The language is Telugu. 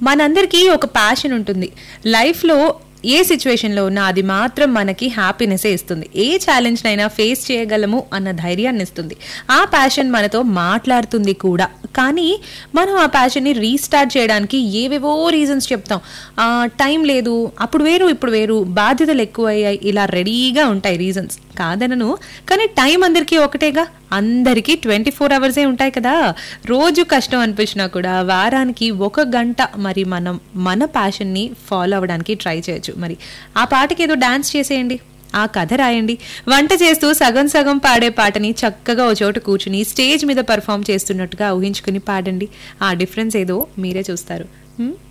మనందరికీ ఒక ప్యాషన్ ఉంటుంది లైఫ్లో ఏ సిచ్యువేషన్లో ఉన్నా అది మాత్రం మనకి హ్యాపీనెస్ ఇస్తుంది ఏ ఛాలెంజ్ అయినా ఫేస్ చేయగలము అన్న ధైర్యాన్ని ఇస్తుంది ఆ ప్యాషన్ మనతో మాట్లాడుతుంది కూడా కానీ మనం ఆ ప్యాషన్ని రీస్టార్ట్ చేయడానికి ఏవేవో రీజన్స్ చెప్తాం టైం లేదు అప్పుడు వేరు ఇప్పుడు వేరు బాధ్యతలు ఎక్కువయ్యాయి ఇలా రెడీగా ఉంటాయి రీజన్స్ కాదనను కానీ టైం అందరికీ ఒకటేగా అందరికీ ట్వంటీ ఫోర్ అవర్సే ఉంటాయి కదా రోజు కష్టం అనిపించినా కూడా వారానికి ఒక గంట మరి మనం మన ప్యాషన్ని ఫాలో అవ్వడానికి ట్రై చేయొచ్చు మరి ఆ పాటకి ఏదో డాన్స్ చేసేయండి ఆ కథ రాయండి వంట చేస్తూ సగం సగం పాడే పాటని చక్కగా ఓ చోట కూర్చుని స్టేజ్ మీద పర్ఫామ్ చేస్తున్నట్టుగా ఊహించుకుని పాడండి ఆ డిఫరెన్స్ ఏదో మీరే చూస్తారు హ్మ్?